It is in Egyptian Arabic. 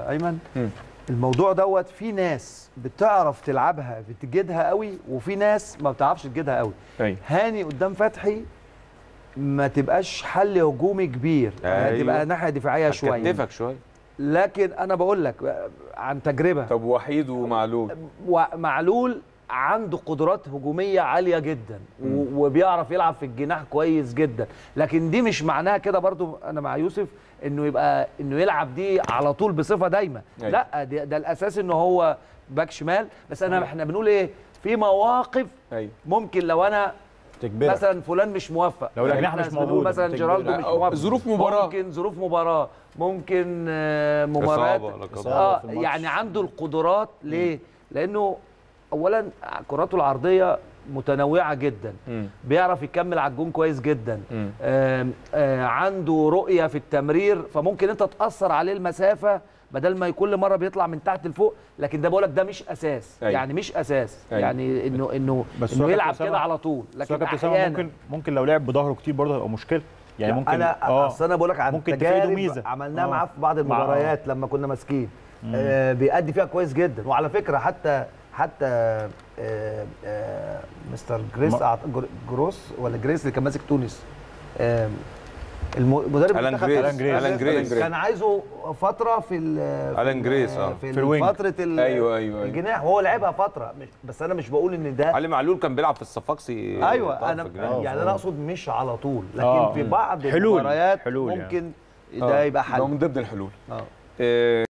ايمن مم. الموضوع دوت في ناس بتعرف تلعبها بتجيدها قوي وفي ناس ما بتعرفش تجيدها قوي ايوه هاني قدام فتحي ما تبقاش حل هجومي كبير يعني أيوة. تبقى ناحيه دفاعيه شويه هتكتفك شويه لكن انا بقول لك عن تجربه طب وحيد ومعلول ومعلول عنده قدرات هجوميه عاليه جدا و- وبيعرف يلعب في الجناح كويس جدا لكن دي مش معناها كده برضو انا مع يوسف انه يبقى انه يلعب دي على طول بصفه دايمه أيوة. لا ده, ده الاساس انه هو باك شمال بس انا احنا بنقول ايه في مواقف ايوه ممكن لو انا تجبرك مثلا فلان مش موفق لو الأجنحة إحنا مش بنقول موجودة، مثلا بتجبرك. جيرالدو مش أو موفق ظروف مباراة. ممكن ظروف مباراه ممكن آه، مباريات إصابة، لا قدر الله. اه في الماتش. يعني عنده القدرات ليه لانه اولا كراته العرضيه متنوعه جدا مم. بيعرف يكمل على الجون كويس جدا مم. آم، آه عنده رؤيه في التمرير فممكن انت تاثر عليه المسافه بدل ما كل مره بيطلع من تحت لفوق لكن ده بقولك ده مش اساس أيوة. يعني مش اساس أيوة. يعني انه انه بس انه هو يلعب كابتن كده أسامة- على طول بس هو لكن كابتن أسامة احيانا ممكن ممكن لو لعب بظهره كتير برضه هيبقى مشكله يعني ممكن انا اه اصل انا بقول لك عن ممكن تفيده تجارب ميزة. عملناها آه. معاه في بعض مع- المباريات لما كنا ماسكين آه بيأدي فيها كويس جدا وعلى فكره حتى حتى آه آه مستر جريس ما- أعت- جر- جروس ولا جريس اللي كان ماسك تونس آه الم- المدرب ألان المنتخب جريس. ألان جريس. ألان جريس. كان عايزه فتره في ال- في ألان ال- جريس، آه. في, في الوينج. فتره ال- أيوة، أيوة، أيوة. الجناح وهو لعبها فتره مش بس انا مش بقول ان ده علي معلول كان بيلعب في الصفاقسي ايوه طرف انا الجناح. يعني انا اقصد مش على طول لكن آه. في بعض حلول. المباريات حلول يعني. ممكن آه. ده يبقى ده حل من ضمن الحلول اه آه،